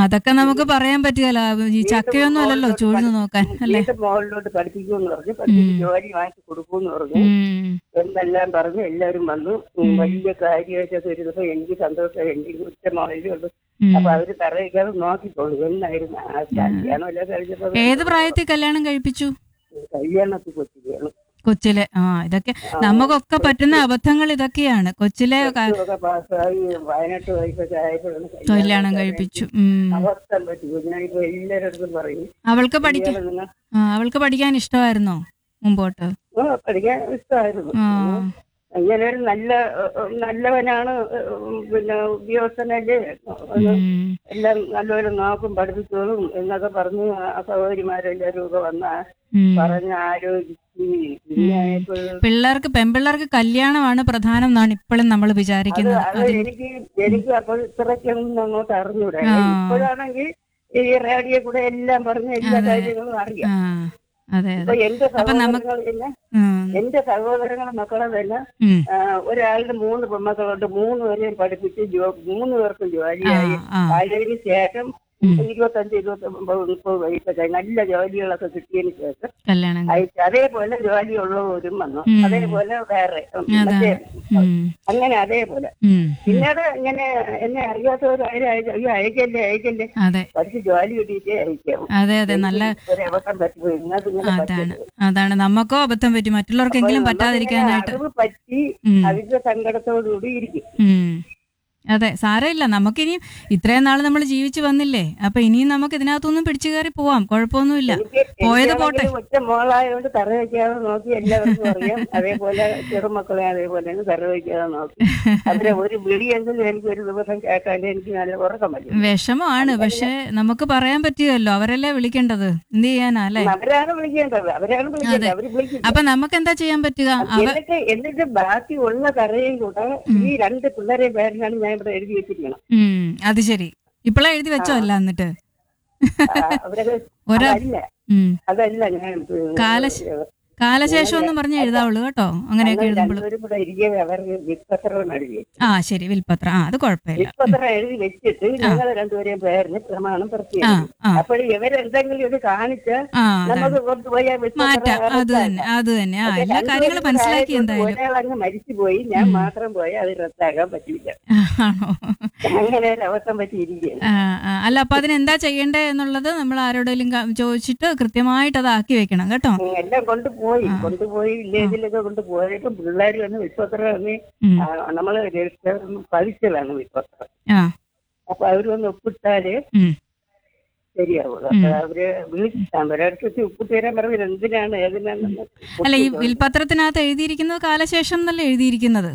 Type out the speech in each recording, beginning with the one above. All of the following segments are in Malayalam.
അതൊക്കെ നമുക്ക് പറയാൻ പറ്റുകയല്ല ഈ ചക്കയൊന്നും അല്ലല്ലോ ചൂഴ്ന്നു നോക്കാൻ അല്ലേ വീണ്ടും മോളിലോട്ട് പഠിപ്പിക്കുമെന്ന് പറഞ്ഞു പഠിപ്പിച്ച് ജോലി വാങ്ങിച്ചു കൊടുക്കുമെന്ന് പറഞ്ഞു ഉം. എന്നെല്ലാം പറഞ്ഞ് എല്ലാവരും വന്നു ഉം, വലിയ കാര്യമായിട്ടൊക്കെ ഇരുന്നപ്പോ എനിക്ക് സന്തോഷം എനിക്ക് ഉച്ച മോളിലുണ്ട് ഉം. അപ്പൊ അവര് തറയിക്കാതെ നോക്കിക്കോളൂ എന്നായിരുന്നു ആ കല്യാണം എല്ലാം കഴിഞ്ഞപ്പോ ഏത് പ്രായത്തിൽ കല്യാണം കഴിപ്പിച്ചു കല്യാണത്തിൽ കൊച്ചിയാണ് കൊച്ചിലെ ആ ഇതൊക്കെ നമുക്കൊക്കെ പറ്റുന്ന അബദ്ധങ്ങൾ ഇതൊക്കെയാണ് കൊച്ചിലെ ക- ഒക്കെ പാസ്സായി പതിനെട്ട് വയസ്സൊക്കെ ആയപ്പോഴാണ് കല്യാണം കഴിപ്പിച്ചു ഉം. അവസ്ഥ പറ്റി ഞാനിപ്പോ എല്ലാവരുടെ പറയും അവൾക്ക് പഠിക്കാൻ ഇയാള് നിങ്ങൾ ആ, അവൾക്ക് പഠിക്കാൻ ഇഷ്ടമായിരുന്നോ മുമ്പോട്ട് ആ, പഠിക്കാൻ ഇഷ്ടമായിരുന്നു ആ ഇങ്ങനെ ഒരു നല്ല ഏഹ്, നല്ലവനാണ് ഏഹ്, പിന്നെ ഉദ്യോഗസ്ഥനല്ലേ ഒന്ന് ഉം. എല്ലാം നല്ലപോലെ നോക്കും പഠിപ്പിച്ചോളും എന്നൊക്കെ പറഞ്ഞ് ആ സഹോദരിമാരെല്ലാരും ഒക്കെ വന്ന ഉം. പറഞ്ഞ് ആലോചിച്ച് പിന്നെ ഇപ്പോഴും പിള്ളേർക്ക് പെൺപിള്ളേർക്ക് കല്യാണമാണ് പ്രധാനം എന്നാണ് ഇപ്പോഴും നമ്മൾ അത് വിചാരിക്കുന്നത് അത് എനിക്ക് എനിക്ക് അപ്പോൾ ഇത്രയ്ക്കൊന്നും അങ്ങോട്ട് അറിഞ്ഞൂടാ ആ. ഇപ്പോഴാണെങ്കിൽ ഈ റേഡിയോ കൂടെ എല്ലാം പറഞ്ഞ് എല്ലാ കാര്യങ്ങളും അറിയാം ആ അതെ ഇപ്പൊ അതെ എന്റെ അപ്പൊ നമുക്ക് സഹോദരങ്ങൾ തന്നെ ഉം. എന്റെ സഹോദരങ്ങളെ മക്കളെ തന്നെ ഉം. ആ, ഒരാളുടെ മൂന്ന് പെൺമക്കളുണ്ട് മൂന്ന് പേരെയും പഠിപ്പിച്ച് ജോ- മൂന്ന് പേർക്കും ആ ജോലിയായി ആ അതിന് ശേഷം ഉം. ഇരുപത്തഞ്ച് ഇരുപത്തി ഒമ്പത് മുപ്പത് വയസ്സൊക്കെ നല്ല ജോലികളൊക്കെ കിട്ടിയതിന് ശേഷം കല്യാണം കഴി- അയച്ച് അതേപോലെ ജോലിയുള്ളവരും വന്നു ഉം. അതേപോലെ വേറെ ഉം, അതാണ്. മറ്റേ ഉം. അങ്ങനെ അതേപോലെ ഉം. പിന്നീട് ഇങ്ങനെ എന്നെ അറിയാത്തവർ അതിന് അയച്ച- അയ്യോ അയക്കല്ലേ അയക്കല്ലേ അതെ പഠിച്ച് ജോലി കിട്ടിയിട്ടേ അയക്കാം അതെ അതെ നല്ല ഒരു അവസരം പറ്റിപ്പോയി ഇന്നത് ഇങ്ങനെ അതാണ് പറ്റരുത്. അതാണ് നമുക്കോ അബദ്ധം പറ്റി മറ്റുള്ളവർക്കെങ്കിലും അപ്പോൾ നമുക്കിങ്ങനെ പറ്റാതിരിക്കാനായിട്ട് അറിവ് പറ്റി ഉം. അതിന്റെ സങ്കടത്തോടുകൂടി ഇരിക്കും ഉം. അതെ സാരമില്ല നമുക്കിനി ഇത്രയും നാൾ നമ്മൾ ജീവിച്ചു വന്നില്ലേ അപ്പൊ ഇനിയും നമുക്ക് ഇതിനകത്തൊന്നും പിടിച്ചു കയറി പോവാം കുഴപ്പമൊന്നുമില്ല എനിക്ക് പോയത് എനിക്കാണെങ്കിൽ പോട്ടെ. ഒറ്റ മോളായതുകൊണ്ട് തറ വയ്ക്കാതെ നോക്കി എല്ലാവർക്കും അറിയാം അതേപോലെ ചെറുമക്കളെ അതേപോലെ തന്നെ തറ വയ്ക്കാതെ നോക്കി അതിലെ ഒരു വിളിയെങ്കിലും എനിക്ക് ഒരു ദിവസം കേട്ടാലേ എനിക്ക് നല്ല ഉറക്കം വരും വിഷമമാണ് പക്ഷെ നമുക്ക് പറയാൻ പറ്റുമല്ലോ അവരല്ലേ വിളിക്കേണ്ടത് എന്ത് ചെയ്യാനാ അല്ലേ അവരാണ് വിളിക്കേണ്ടത് അവരാണ് വിളിക്കേണ്ടത് അവര് വിളിക്കില്ല അപ്പൊ നമുക്ക് എന്താ ചെയ്യാൻ പറ്റുക അവ എന്നിട്ട് എന്നിട്ട് ബാക്കി ഉള്ള കറയും കൂടെ ഈ രണ്ട് പിള്ളേരെ പേരിലാണ് ഞാൻ ഇവിടെ എഴുതി വെച്ചിരിക്കണം ഉം അത് ശരി ഇപ്പളാ എഴുതി വെച്ചോ അല്ല എന്നിട്ട് ആ, അവരൊക്കെ ഒരാ അതല്ല ഉം അതല്ല ഞാൻ കാലശ- കാലശേഷം എന്ന് പറഞ്ഞേ എഴുതാവുള്ളൂ കേട്ടോ അങ്ങനെയൊക്കെ ഞങ്ങൾ എഴുതുമ്പോൾ രണ്ടുപേരും കൂടെ ഇരിക്കവേ അവർക്ക് വിപ്പത്രം എഴുതി ആ ശരി വിൽപത്രം ആ അത് കുഴപ്പമില്ല വിപ്പത്രം എഴുതി വെച്ചിട്ട് ഞങ്ങൾ രണ്ടുപേരെയും പേരിന് പ്രമാണം ആ പ്രത്യേകം ആ അപ്പോൾ ഇവരെന്തെങ്കിലും ഇത് കാണിച്ച് ആ അതാണ് നമുക്ക് കൊണ്ടുപോയാൽ മാറ്റാം അത് തന്നെ അത് തന്നെ ആ എല്ലാ കാര്യങ്ങളും മനസ്സിലാക്കി എന്തായാലും ഒരാളങ്ങ് മരിച്ചുപോയി ഞാൻ മാത്രം പോയി അത് റദ്ദാക്കാൻ പറ്റില്ല ആണോ അങ്ങനെ ഒരു അവസ്ഥ പറ്റിയിരിക്കുകയാണ് ആ, ആ. അല്ല അപ്പൊ അതിനെന്താ ചെയ്യണ്ടേ എന്നുള്ളത് നമ്മൾ ആരോടെങ്കിലും ക- ചോദിച്ചിട്ട് കൃത്യമായിട്ട് അത് ആക്കി വെക്കണം കേട്ടോ ഉം, എല്ലാം കൊണ്ടുപോയി കൊണ്ടുപോയി വില്ലേജിലൊക്കെ കൊണ്ടുപോയിട്ട് പിള്ളേർ വന്ന് വിപ്പത്രം വന്ന് ഉം. നമ്മൾ രജിസ്റ്റർ പതിച്ചതാണ് വിപ്പത്രം ആ അപ്പൊ അവര് വന്ന് ഒപ്പിട്ടാല് ഉം. ശരിയാവുള്ളൂ അപ്പൊ അവര് വിളിച്ചാൽ ഒരടുത്ത് വെച്ച് ഒപ്പിട്ട് തരാൻ പറഞ്ഞത് എന്തിനാണ് ഏതിനാണെന്ന് അല്ല ഈ വിൽപത്രത്തിനകത്ത് എഴുതിയിരിക്കുന്നത് കാലശേഷം എന്നല്ലേ എഴുതിയിരിക്കുന്നത്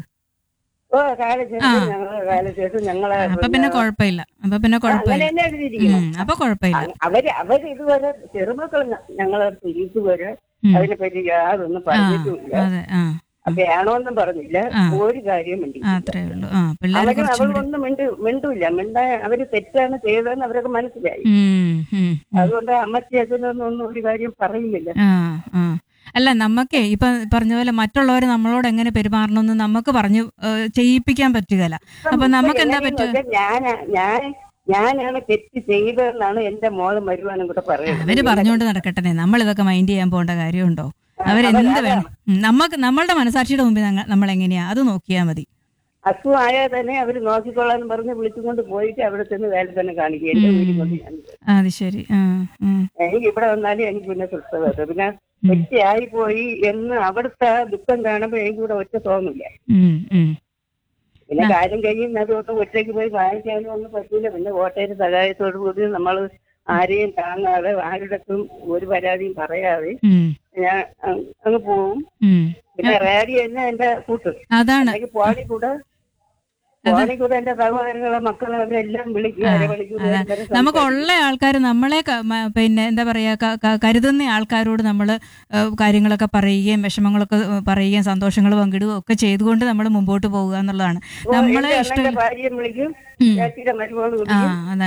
ഓ കാലശേഷം ഞങ്ങള് കാലശേഷം ഞങ്ങളെ അപ്പൊ പിന്നെ കുഴപ്പമില്ല അപ്പൊ പിന്നെ അങ്ങനെ കുഴപ്പമില്ല തന്നെ എഴുതിയിരിക്കണം ഉം, അപ്പൊ കുഴപ്പമില്ല അ- അവര് അവര് ഇതുവരെ ചെറുമക്കൾ ഞങ്ങളെ ഇതുവരെ ഉം. അതിനെ പറ്റി യാതൊന്നും ആ പറഞ്ഞിട്ടുമില്ല അതെ ആ അപ്പൊ ആണോന്നും പറഞ്ഞില്ല ആ. ഒരു കാര്യം മിണ്ടി ആ, അത്രേ ഉള്ളൂ ആ പിള്ളേരെ അവര് കുറച്ചും കൂടി അവളൊന്നും മിണ്ടു മിണ്ടൂല്ല മിണ്ടാ അവര് തെറ്റാണ് ചെയ്തതെന്ന് അവരൊക്കെ മനസ്സിലായി ഉം, ഉം, ഉം. അതുകൊണ്ട് അമ്മച്ചി അച്ഛനൊന്നും ഒന്നും ഒരു കാര്യം പറയുന്നില്ല ആ ആ അല്ല നമുക്കേ ഇപ്പൊ പറഞ്ഞ പോലെ മറ്റുള്ളവർ നമ്മളോട് എങ്ങനെ പെരുമാറണമെന്ന് നമുക്ക് പറഞ്ഞു ഏഹ്, ചെയ്യിപ്പിക്കാൻ പറ്റുകയില്ല അപ്പൊ നമുക്ക് എന്താ പറ്റുക ഞാൻ ഞാൻ ഞാനാണ് തെറ്റ് ചെയ്തതെന്നാണ് എന്റെ മോളും വരുവാനും കൂടെ പറയുന്നത് അവര് പറഞ്ഞുകൊണ്ട് നടക്കട്ടെ നമ്മൾ ഇതൊക്കെ മൈൻഡ് ചെയ്യാൻ പോകേണ്ട കാര്യമുണ്ടോ അവരെന്ത് വേണം ഉം, നമുക്ക് നമ്മളുടെ മനസാക്ഷിയുടെ മുമ്പിൽ ഞങ്ങ- നമ്മൾ എങ്ങനെയാ അത് നോക്കിയാൽ മതി അസുഖമായാൽ തന്നെ അവര് നോക്കിക്കൊള്ളാന്ന് പറഞ്ഞ് വിളിച്ചുകൊണ്ട് പോയിട്ട് അവിടെ ചെന്ന് വേല തന്നെ കാണിക്കുക എന്റെ വീട്ടിൽ കൊണ്ട് ഞാൻ അത് ശരി ആ ഉം, എനിക്ക് ഇവിടെ വന്നാലും എനിക്ക് പിന്നെ സ്വസ്ഥത പിന്നെ ഒറ്റയായി പോയി എന്ന് അവിടുത്തെ ദുഃഖം കാണുമ്പോൾ എനിക്ക് ഇവിടെ ഒറ്റ തോന്നില്ല ഉം, ഉം. പിന്നെ കാര്യം കഴിയുന്നതുകൊണ്ട് ഒറ്റയ്ക്ക് പോയി വാങ്ങിക്കാനും ഒന്നും പറ്റില്ല പിന്നെ വോട്ടേര് സഹായത്തോടു കൂടി നമ്മൾ ആരെയും താങ്ങാതെ ആരുടെക്കും ഒരു പരാതിയും പറയാതെ ഉം, ഞാൻ അങ് അങ്ങ് പോവും ഉം. പിന്നെ റേഡിയോ തന്നെ എന്റെ കൂട്ട് അതാണ് അല്ലെങ്കിൽ പോണി കൂടെ പോണി കൂടെ എന്റെ സഹോദരങ്ങളെ മക്കളെ അവരെല്ലാം വിളിക്കും അരമണിക്കൂർ അതാ. നേരം നമുക്ക് ഉള്ള ആൾക്കാർ നമ്മളെ ക- മ- പിന്നെ എന്താ പറയാ ക- ക- കരുതുന്ന ആൾക്കാരോട് നമ്മൾ കാര്യങ്ങളൊക്കെ പറയുകയും വിഷമങ്ങളൊക്കെ ഏഹ്, പറയുകയും സന്തോഷങ്ങൾ പങ്കിടുകയും ഒക്കെ ചെയ്തുകൊണ്ട് നമ്മൾ മുമ്പോട്ട് പോകുക എന്നുള്ളതാണ് നമ്മളെ എന്റെ ഇഷ്ടം അണ്ണന്റെ ഭാര്യയും വിളിക്കും ഉം. ചേച്ചിയുടെ മരുമോള് ആ വിളിക്കും അതാണ്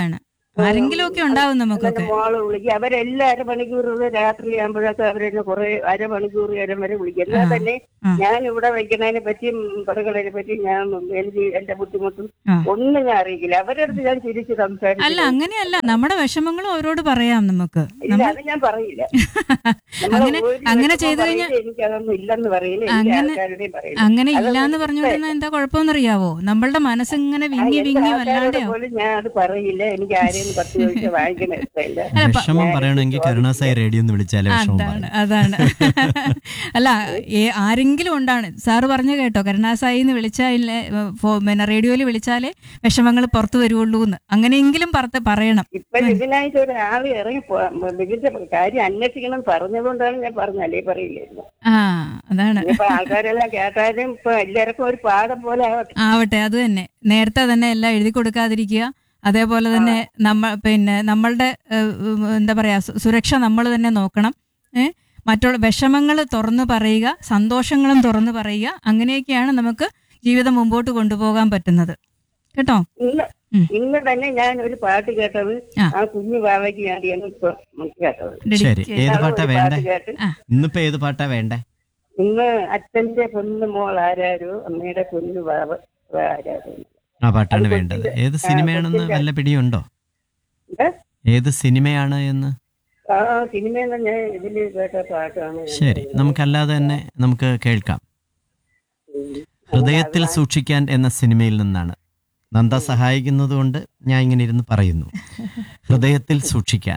ആരെങ്കിലും ഒക്കെ ഉണ്ടാവും നമുക്കൊക്കെ എന്റെ മോള് വിളിക്കും അവരെല്ലാം അരമണിക്കൂർ രാത്രി ആകുമ്പോഴൊക്കെ അവരെന്നെ കുറെ അരമണിക്കൂർ നേരം വരെ വിളിക്കും എന്നാൽ തന്നെ ആ. ഞാൻ ഇവിടെ വയ്ക്കുന്നതിനെ പറ്റിയും പറയുന്നതിനെ പറ്റിയും ഞാൻ എനിക്ക് എന്റെ ബുദ്ധിമുട്ടും ആ. ഒന്നും ഞാൻ അറിയിക്കില്ല അവരുടെ അടുത്ത് ഞാൻ തിരിച്ച് അല്ല സംസാരിക്കും അങ്ങനെയല്ല നമ്മുടെ വിഷമങ്ങളും അവരോട് പറയാം നമുക്ക് ഇല്ല അത് ഞാൻ പറയില്ല നമ്മള് അങ്ങനെ ഒരു അങ്ങനെ വിഷമം ചെയ്തു കഴിഞ്ഞാൽ പറയില്ല, എനിക്കതൊന്നും ഇല്ലെന്ന് പറയില്ല എനിക്ക് അങ്ങനെ- ആൾക്കാരുടെയും പറയില്ല അങ്ങനെ അതൊന്നും ഇല്ലാന്ന് പറഞ്ഞുകൊണ്ടിരുന്ന എന്താ കുഴപ്പമെന്നറിയാവോ നമ്മളുടെ മനസ്സിങ്ങനെ വിങ്ങി എന്റെ വിങ്ങി ആൾക്കാരോട് വല്ലാതെയാവും പോലും ഞാൻ അത് പറയില്ല എനിക്ക് ആരെയും പത്ത് പൈസ വാങ്ങിക്കുന്ന ഇഷ്ടമില്ല അല്ല, പ- വിഷമം പറയണമെങ്കിൽ കരുണാസായി റേഡിയോ എന്ന് വിളിച്ചാലേ വിഷമം അതാണ് പറയും അതാണ് അല്ല ഏ- ആരെങ്കിലും ഉണ്ടാണ് സാറ് പറഞ്ഞു കേട്ടോ കരുണാസായി എന്ന് വിളിച്ചാൽ പിന്നെ റേഡിയോയിൽ വിളിച്ചാലേ വിഷമങ്ങൾ പുറത്തു വരുവുള്ളൂ എന്ന് അങ്ങനെയെങ്കിലും പറത്ത് പറയണം ഇപ്പൊ ഇതിനായിട്ട് ഒരാൾ ഇറങ്ങി പോ- ഇതിന്റെ കാര്യം അന്വേഷിക്കണം പറഞ്ഞതുകൊണ്ടാണ് ഞാൻ പറഞ്ഞത് അല്ലേ പറയില്ലായിരുന്നു ആ അതാണ് ഇപ്പൊ ആൾക്കാരെല്ലാം കേട്ടാലും ഇപ്പൊ എല്ലാവർക്കും ഒരു പാഠം പോലെ ആവട്ടെ ആവട്ടെ അത് തന്നെ നേരത്തെ തന്നെ എല്ലാം എഴുതി കൊടുക്കാതിരിക്കുക അതേപോലെ തന്നെ നമ്മ പിന്നെ നമ്മളുടെ ഏഹ്, ഉം, എന്താ പറയാ സു- സുരക്ഷ നമ്മൾ തന്നെ നോക്കണം ഏ മറ്റുള്ള വിഷമങ്ങൾ തുറന്നു പറയുക സന്തോഷങ്ങളും തുറന്നു പറയുക അങ്ങനെയൊക്കെയാണ് നമുക്ക് ജീവിതം മുമ്പോട്ട് കൊണ്ടുപോകാൻ പറ്റുന്നത് കേട്ടോ ഇന്ന് ഉം. ഇന്ന് തന്നെ ഞാൻ ഒരു പാട്ട് കേട്ടത് ആ. ആ കുഞ്ഞു ബാവയ്ക്ക് വേണ്ടിയാണ് ഇപ്പൊ കേട്ടത് ശരി ഡെഡിക്കേറ്റ് ഏത് ആ പാട്ടാ ഒരു വേണ്ടേ പാട്ട് കേട്ട് ഇന്നിപ്പോ ഏത് പാട്ടാ വേണ്ടേ ഇന്ന് അച്ഛന്റെ പൊന്നു മോൾ ആരാരോ അമ്മയുടെ കുഞ്ഞു ബാവ ആരാരോ ആ പാട്ടാണ് അത് വേണ്ടത് കൊച്ചിന്റെ- ഏത് സിനിമയാണെന്ന് കൊച്ചിന്റെ- വല്ല പിടിയുണ്ടോ ഏ? ഏത് സിനിമയാണ് എന്ന് ആ സിനിമയിൽ നിന്ന് ഞാൻ ഇതില് കേട്ട പാട്ടാണ് ശരി നമുക്കല്ലാതെ തന്നെ നമുക്ക് കേൾക്കാം ഉം. ഹൃദയത്തിൽ സൂക്ഷിക്കാൻ എന്ന സിനിമയിൽ നിന്നാണ് നന്ദ സഹായിക്കുന്നത് കൊണ്ട് ഞാൻ ഇങ്ങനെ ഇരുന്ന് പറയുന്നു ഹൃദയത്തിൽ സൂക്ഷിക്കാൻ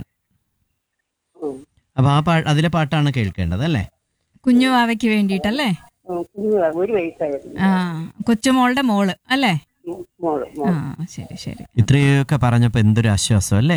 ഉം. അപ്പൊ ആ പാ അതിലെ പാട്ടാണ് കേൾക്കേണ്ടത് അല്ലേ കുഞ്ഞു വാവയ്ക്ക് വേണ്ടിയിട്ടല്ലേ ഉം, കുഞ്ഞു ബാവ, ഒരു വയസ്സായിരുന്നു ആ കൊച്ചുമോളുടെ മോള് അല്ലേ ഉം, മോള് ആ മോള് ശരി ശരി ഇത്രയൊക്കെ പറഞ്ഞപ്പോ എന്തൊരു ആശ്വാസം അല്ലേ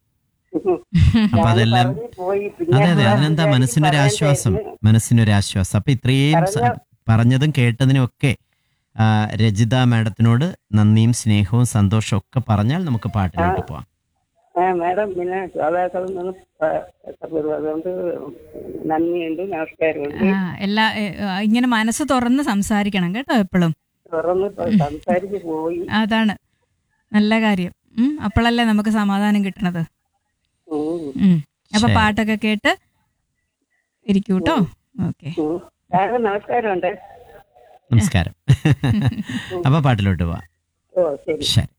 അപ്പൊ ഞാൻ അതെല്ലാം പറഞ്ഞ് പോയി പിന്നെ അതെ അതെ ഞാൻ അതിനെന്താ വിചാരിച്ചു മനസ്സിനൊരു ആശ്വാസം പറയണ്ടായിരുന്നു. മനസ്സിനൊരു ആശ്വാസം അപ്പൊ ഇത്രയും സ- പറഞ്ഞതും കേട്ടതിനും ഒക്കെ ആ, രജിത മാഡത്തിനോട് നന്ദിയും സ്നേഹവും സന്തോഷവും ഒക്കെ പറഞ്ഞാൽ നമുക്ക് പാട്ടിലോട്ട് പോവാം ആ മാഡം പിന്നെ ശ്രോതാക്കളിൽ നിന്ന് പ- അതുകൊണ്ട് നന്ദിയുണ്ട് നമസ്കാരമുണ്ട് ആ എല്ലാ ഏ, ആ, ഇങ്ങനെ മനസ്സ് തുറന്ന് സംസാരിക്കണം കേട്ടോ എപ്പോഴും തുറന്ന് പ- സംസാരിച്ച് പോയി അതാണ് നല്ല കാര്യം ഉം, അപ്പോഴല്ലേ നമുക്ക് സമാധാനം കിട്ടണത് ഉം, ഉം. അപ്പൊ ശരി. പാട്ടൊക്കെ കേട്ട് ഇരിക്കൂ കേട്ടോ ഓക്കെ ഉം. മാഡം നമസ്കാരമുണ്ട് നമസ്കാരം അപ്പൊ പാട്ടിലോട്ട് പോവാം ഓ ശരി ശരി